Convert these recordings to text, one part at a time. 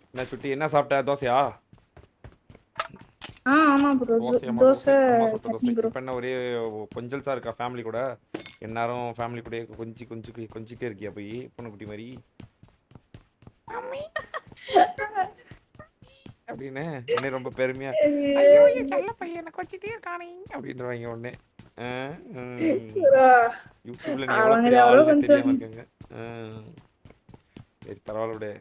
என்ன சுட்டி என்ன சாப்பிட்ட தோசையா ஆ ஆமா ப்ரோ தோசையா தோசை அம்மா சுட்ட தோசை சட்னி ப்ரோ இப்போ என்ன ஒரே கொஞ்சல்ஸா இருக்கா ஃபேமிலி கூட எல்லாரும் ஃபேமிலி கூட கொஞ்சி கொஞ்சி கொஞ்சிட்டே இருக்கியா போய் பொண்ணுக்குட்டி மாதிரி அப்படின்னு உடனே ரொம்ப பெருமையா ஐயோ என் செல்ல பையனை கொஞ்சிட்டே இருக்கானே அப்படின்றவாங்க உடனே ஆ, ம். யூடியூப்ல நீ எவ்வளவு அவங்க பெரிய எவ்வளவு ஆளுன்னு கொஞ்சம் தெரியாம இருக்காங்க ஆ. சரி பரவாயில்ல விடு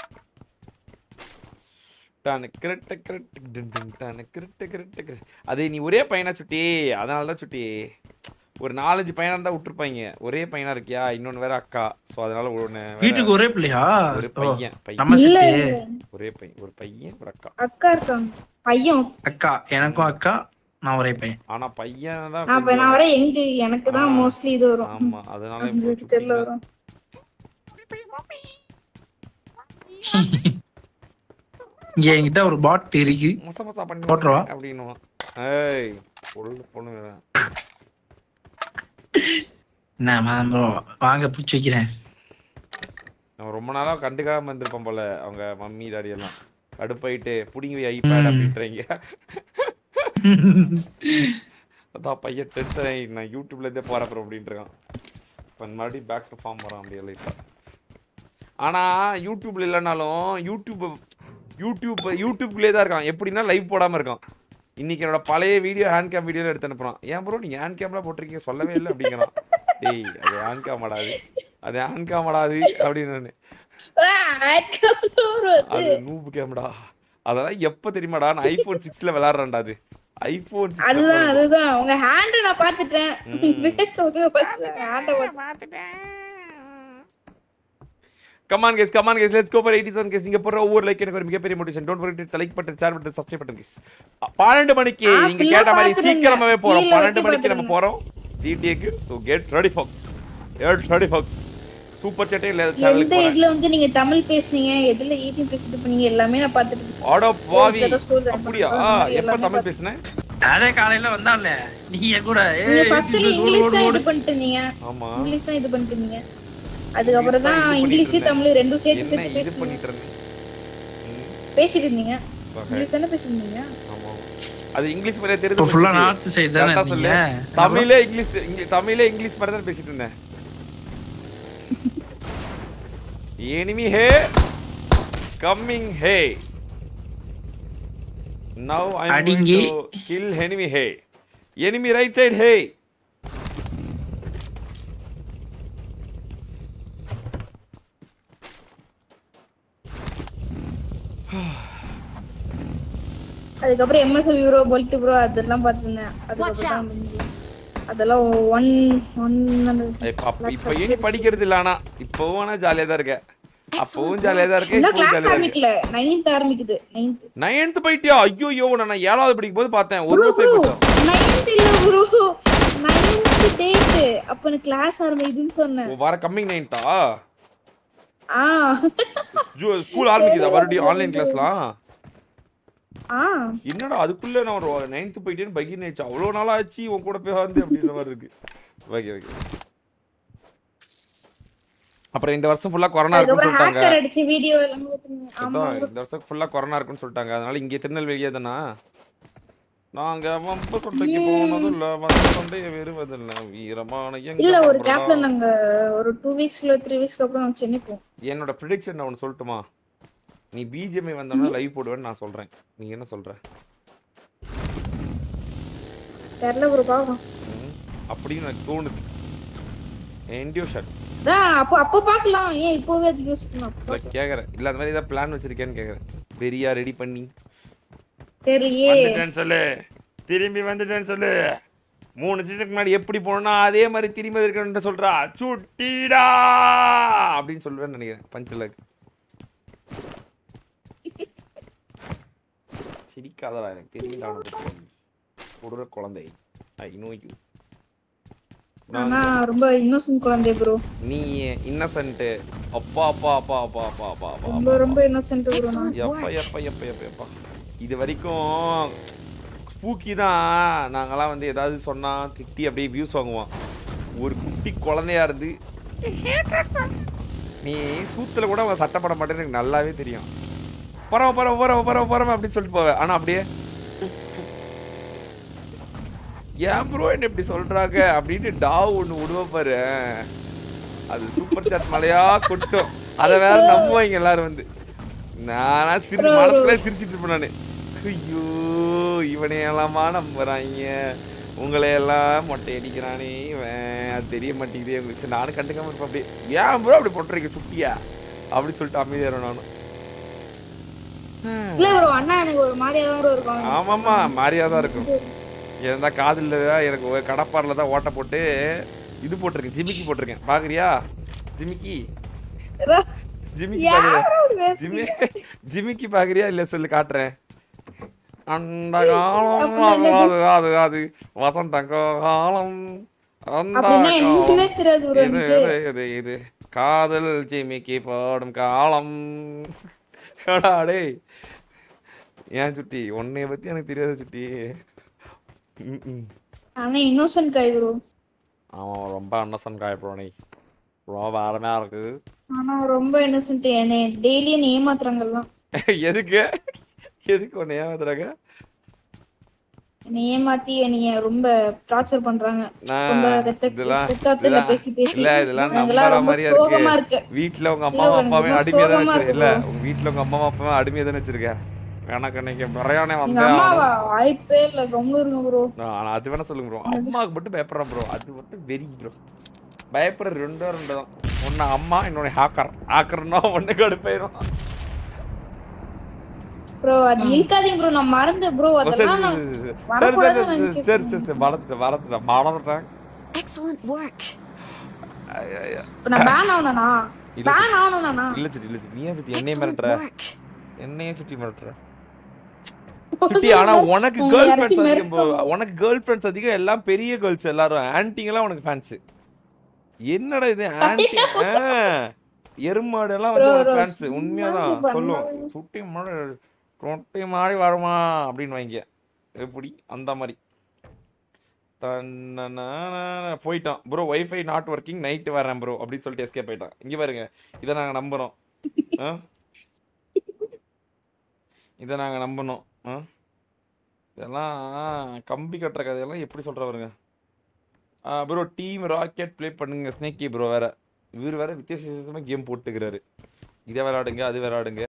டானு கிரட்ட கிரட்டு டின் டின் டானு கிரட்டு கிரட்டு கிர அது நீ ஒரே பையனா சுட்டி அதனால தான் சுட்டி ஒரு நாலஞ்சு பையனா இருந்தா விட்டுருப்பாங்க ஒரே பையனா இருக்கியா இன்னொன்னு வேற அக்கா ஸோ அதனால ஒன்று வீட்டுக்கு ஒரே பிள்ளையா ஒரு ஓ, பையன் பையன் நம்ம இல்ல சிட்டி ஒரே பையன் ஒரு பையன் ஒரு அக்கா அக்கா இருக்காங்க பையன் அக்கா எனக்கும் அக்கா நான் ஒரே பையன் ஆனா பையன் தான் நான் இப்ப நான் வர எங்க எனக்கு தான் ஆ. மோஸ்ட்லி இது வரும் ஆமா அதனால அஞ்சு இப்போ பிக்சர்ல சுட்டிக்கு வரும் இங்க என்கிட்ட ஒரு பாட் இருக்கு மொச மொசா பண்ணி போட்டுருவா. அப்படின்னுவான் ஏய் பொருள் பொண்ணு என்ன மேம் bro, வாங்க பிடிச்சி வைக்கிறேன் அவன் ரொம்ப நாளா கண்டுக்காம இருந்திருப்பான் போல அவங்க மம்மி டாடி எல்லாம் கடுப்பாயிட்டு புடிங்கி வை ஐபேட் அப்படின்றீங்க அதான் பையன் டென்ஷன் ஆகி நான் யூடியூப்ல இருந்தே போறப்பறம் அப்படின்ட்டு இருக்கான் இப்போ மறுபடியும் பேக் டு ஃபார்ம் வரான் அப்படியே லைட்டா ஆனா யூடியூப்ல இல்லைனாலும் யூடியூப் யூடியூப் யூடியூப்லேயே தான் இருக்கான் எப்படின்னா லைவ் போடாம இருக்கான் இன்னைக்கு என்னோட பழைய வீடியோ ஹேண்ட் கேம் வீடியோல எடுத்து அனுப்புறான் ஏன் ப்ரோ நீங்க ஹேண்ட் கேம்லாம் போட்டிருக்கீங்க சொல்லவே இல்லை அப்படிங்கிறான் டேய் அது ஹேண்ட் கேம் ஆடாது அது ஹேண்ட் கேம் ஆடாது அப்படின்னு நானு. அது நூபு கேமடா அதெல்லாம் எப்ப தெரியுமாடா நான் ஐபோன் சிக்ஸ்ல விளையாடுறேன்டா அது ஐபோன் அதுதான் சிக்ஸ் அதுதான் உங்க ஹேண்ட நான் பாத்துட்டேன் ம். சொல்லுங்க பாத்துட்டேன் ஹேண்ட come on guys come on guys let's go for 87 guys நீங்க போற ஒவ்வொரு லைக் எனக்கு ஒரு மிகப்பெரிய motivation don't forget like button share button subscribe button guys 12 மணிக்கு ஆ, நீங்க full-ஆ கேட்ட மாதிரி பாத்துருங்க. சீக்கிரமாவே போறோம் கீழ 12 வச்சு மணிக்கு நம்ம பாத்துருங்க. போறோம் ஜிடிஏக்கு so get ready folks get ready folks super சேட்டே இல்ல சேனலுக்கு எந்த போறேன் இதுல வந்து நீங்க தமிழ் பேசுனீங்க எதுல ஈட்டி பேசிட்டு பண்ணீங்க எல்லாமே நான் பாத்துட்டு ஆடோ பாவி ஒரு தடவை சொல்றேன். அப்படியா எல்லாமே எப்ப தமிழ் பாத்து- பேசுனேன் அதே காலையில வந்தான்ல நீங்க கூட நீங்க ஏய், ஃபர்ஸ்ட்ல இது இங்கிலீஷ் ஓடு, தான் ஓடு, இது பண்ணிட்டு இருந்தீங்க ஆமா இங்கிலீஷ் தான் இது பண்ணிட்டு இருந்தீங்க அதுக்கப்புறம் தான் இங்கிலீஷ் தான் இது இங்கிலீஷ் பண்ணிட்டு தமிழ் ரெண்டும் சேர்த்து என்ன சேர்த்து இது பேசுனீங்க பண்ணிட்டு இருந்தேன் ம், பேசிட்டு இருந்தீங்க okay. இங்கிலீஷ் தானே பேசிருந்தீங்க ஆமா அது இங்கிலீஷ் மாதிரியே இப்ப தெரியுது ஃபுல்லா உங்களுக்கு. நார்த் சைடு தானே கரெக்டா சொல்லு. இருக்கீங்க தமிழே இங்கிலீஷ் இங்க- தமிழே இங்கிலீஷ் மாதிரி தான் பேசிட்டு இருந்தேன் enemy hey coming hey now I am அடிங்கி. Going to kill enemy hey enemy right side hey அதுக்கப்புறம் எம்எஸ் யூரோ போல்ட் ப்ரோ அதெல்லாம் பார்த்துருந்தேன் அதுக்கப்புறம் தான் முடிஞ்சது. அதெல்லாம் ஒன் ஒன் இப்ப அப்ப- இப்ப இனி படிக்கிறது இல்ல ஆனா இப்பவும் ஆனா ஜாலியா தான் இருக்க அப்பவும் ஜாலியா தான் இருக்க இன்னும் இப்பவும் கிளாஸ் ஜாலியா தான் இருக்க ஆரம்பிக்கல நைன்த் ஆரம்பிக்குது நைன்த் நைன்த் போயிட்டியா ஐயோ ஐயோ நான் ஏழாவது படிக்கும் போது பார்த்தேன் ஒரு ப்ரோ வருஷம் ப்ரோ போயிட்டோம் நைன்த் இல்ல ப்ரோ நைன்த் டேட் அப்ப எனக்கு கிளாஸ் ஆரம்பிக்குதுன்னு சொன்னேன் ஓ, வர கம்மிங் நைன்த்தா ஆ ஸ்கூல் ஆரம்பிக்குதா மறுபடியும் ஆன்லைன் கிளாஸ்லாம் ஆ என்னடா அதுக்குள்ள நான் ஒரு நைன்த் போயிட்டேன்னு பகீர் ஆயிடுச்சு அவ்வளோ நாள் ஆச்சு உன் கூட போய் வந்து அப்படின்ற மாதிரி இருக்கு ஓகே ஓகே அப்புறம் இந்த வருஷம் ஃபுல்லா கொரோனா இருக்குன்னு அதுக்கப்புறம் சொல்லிட்டாங்க ஹேக்கர் அடிச்சு வீடியோ எல்லாம் பார்த்துருந்தேன். ஆமா அதான் இந்த வருஷம் ஃபுல்லா கொரோனா இருக்குன்னு சொல்லிட்டாங்க அதனால இங்கே திருநெல்வேலியே தானா நாங்க வம்ப சொண்டைக்கு போனதும் இல்ல வந்த சொண்டைய வெறுவதில்ல வீரமான எங்க இல்ல ஒரு மாப்பிள்ளை. கேப்ல நாங்க ஒரு டூ வீக்ஸ்ல த்ரீ வீக்ஸ்க்கு அப்புறம் நாங்க சென்னை போவோம் என்னோட ப்ரிடிக்ஷன் நான் ஒன்று சொல்லட்டுமா நீ பிஜிஎம்ஐ வந்தோன்னா லைவ் போடுவேன்னு நான் சொல்றேன் நீ என்ன சொல்ற தெரியல ஒரு பாவம் ம், அப்படின்னு எனக்கு தோணுது என்டியோ ஷர்ட் அதான் அப்போ அப்போ பார்க்கலாம் ஏன் இப்போவே அதுக்கு யோசிக்கணும் அப்போ இல்லை கேட்குறேன் இல்லை அந்த மாதிரி ஏதாவது பிளான் வச்சிருக்கேன்னு கேட்குறேன் பெரியா ரெடி பண்ணி தெரியலையே வந்துட்டேன்னு சொல்லு திரும்பி வந்துட்டேன்னு சொல்லு மூணு சீசனுக்கு முன்னாடி எப்படி போனோம்னா அதே மாதிரி திரும்பி இருக்கணும்னு சொல்றா சுட்டிடா அப்படின்னு சொல்லுவேன்னு நினைக்கிறேன் பஞ்சில் சிரிக்காதடா எனக்கு தெரியும் கொடுற குழந்தை ஐ நோ யூ ஆனா ரொம்ப இன்னோசன்ட் குழந்தை ப்ரோ நீ இன்னசென்ட் அப்பா அப்பா அப்பா அப்பா அப்பா அப்பா அப்பா ரொம்ப ரொம்ப இன்னோசன்ட் ப்ரோ நான் எப்பா எப்பா எப்பா எப்பா எப்பா இது வரைக்கும் ஸ்பூக்கி தான் நாங்கெல்லாம் வந்து ஏதாவது சொன்னா திட்டி அப்படியே வியூஸ் வாங்குவோம் ஒரு குட்டி குழந்தையா இருந்து நீ சூத்துல கூட அவன் சட்டை போட மாட்டேன்னு எனக்கு நல்லாவே தெரியும் பரவ பரவ பரவ பரவ பரவ அப்படின்னு சொல்லிட்டு போவேன் ஆனா அப்படியே ஏன் ப்ரோ என்ன இப்படி சொல்றாங்க அப்படின்னு டாவ் ஒண்ணு விடுவேன் பாரு அது சூப்பர் சாட் மலையா கொட்டும் அதை வேற நம்புவாங்க எல்லாரும் வந்து நானா சிரி மனசுல சிரிச்சிட்டு இருப்பேன் நானு ஐயோ இவனை எல்லாமா நம்புறாங்க உங்களை எல்லாம் மொட்டை அடிக்கிறானே இவன் அது தெரிய மாட்டேங்குது உங்களுக்கு சரி, நானும் கண்டுக்காம இருப்பேன் அப்படியே ஏன் ப்ரோ அப்படி போட்டுறீங்க சுட்டியா அப்படி சொல்லிட்டு அமைதியாயிரும் நானும் இல்ல ப்ரோ அண்ணா எனக்கு ஒரு மாதிரியா தான் bro இருக்கும் ஆமாம்மா மாறியா தான் இருக்கும் இருந்தா காதில் எனக்கு ஒரு கடப்பாரில் தான் ஓட்டை போட்டு இது போட்டிருக்கேன் ஜிமிக்கி போட்டிருக்கேன் பாக்குறியா ஜிமிக்கி bro, ஜிமிக்கி யார் பாக்குறியா bro இது? ஜிமி ஜிமிக்கி பாக்குறியா இல்ல சொல்லு காட்டுறேன் அந்த காலம் அப்படின்னா அது அது அது வசந்த காலம் அந்த அப்படின்னா என்னன்னே காலம் தெரியாது ப்ரோ இது எனக்கு இது இது இது காதல் ஜிமிக்கி போடும் காலம் ஏடா டேய் ஏன் சுட்டி உன்னைய பத்தி எனக்கு தெரியாது சுட்டி ம், ம். ஆனா இன்னோசன்ட் காய் ப்ரோ அவன் ரொம்ப அன்னசன் காயப்படுவானே ரொம்ப வேறமையா இருக்கு ஆனா ரொம்ப இன்னோசன்ட் என்னை டெய்லியும் ஏமாத்துறாங்கலாம் எதுக்கு எதுக்கு உன்னை ஏமாத்துறாங்க என்னை ஏமாத்தி என்னைய ரொம்ப டார்ச்சர் பண்றாங்க நான் ரொம்ப ரத்த இதெல்லாம் ரத்தத்துல இதெல்லாம் பேசி பேசி இல்ல இதெல்லாம் அதெல்லாம் நம்புற ரொம்ப மாதிரியா சோகமா இருக்கு இருக்கு வீட்ல உங்க இல்ல, அம்மா உனக்கு அப்பாவே ரொம்ப அடிமையா தானே சோகமா வச்சிருக்க இருக்கு இல்ல உங்க வீட்ல உங்க அம்மா அப்பாவே அடிமையா தானே வச்சிருக்க எனக்கு இன்னைக்கு பிறையானே எங்க வந்தேன் அம்மாவா வாய்ப்பே இல்ல கம்னு இருங்க ப்ரோ ஆனா அது வேணா சொல்லுங்க ப்ரோ அம்மாவுக்கு மட்டும் பயப்படுறேன் ப்ரோ அது மட்டும் வெறி ப்ரோ பயப்படுற ரெண்டோ ரெண்டு தான் ஒன்னு அம்மா இன்னொன்னு ஹாக்கர் ஹாக்கர்னா ஒண்ணு கடுப்பாயிரும் ப்ரோ அது இருக்காதீங்க ப்ரோ நான் மறந்து ப்ரோ ஓ, சரி, அதெல்லாம் நான் சரி, சரி, சரி, வரக்கூடாதுன்னு சரி, நினைக்கிறேன். சரி சரி சரி மறந்துட்டேன் மறந்துட்டேன் மறந்துட்டேன் Excellent work. ஐய, ஐய. இப்ப நான் பேன் ஆகணும்னா இல்ல பேன் ஆகணும்னா இல்ல சுட்டி இல்ல சுட்டி நீ ஏன் சுட்டி என்னைய Excellent மிரட்டுற work. என்னையே சுட்டி மிரட்டுற சுட்டி ஆனா உனக்கு உங்களை கேர்ள் யாராச்சும் ஃப்ரெண்ட்ஸ் அதிகம் bro. மிரட்டணும். உனக்கு கேர்ள் ஃப்ரெண்ட்ஸ் அதிகம் எல்லாம் பெரிய கேர்ள்ஸ் எல்லாரும் ஆன்ட்டிங்கெல்லாம் உனக்கு ஃபேன்ஸ் என்னடா இது ஆன்ட்டி எருமாடு எல்லாம் வந்து Bro, உனக்கு bro, ஃபேன்ஸ் உண்மையாதான் சும்மா சொல்லும் பண்ணாதீங்க. சுட்டி மாதிரி ரொட்டி மாதிரி வருமா அப்படின்னு வாங்க எப்படி அந்த மாதிரி தன்னனானா, போயிட்டான் bro wifi not working night வரேன் ப்ரோ அப்படின்னு சொல்லிட்டு எஸ்கேப் போயிட்டான் இங்க பாருங்க இதை நாங்க நம்புறோம் ஆ? இதை நாங்க நம்பணும் ஆ? இதெல்லாம் கம்பி கட்டுற கதையெல்லாம் எப்படி சொல்ற பாருங்க ப்ரோ டீம் ராக்கெட் ப்ளே பண்ணுங்க ஸ்னேக்கி ப்ரோ வேற இவர் வேற வித்தியாச வித்தியாசமா கேம் போட்டுக்கிறாரு இதை விளையாடுங்க அது விளையாடுங்க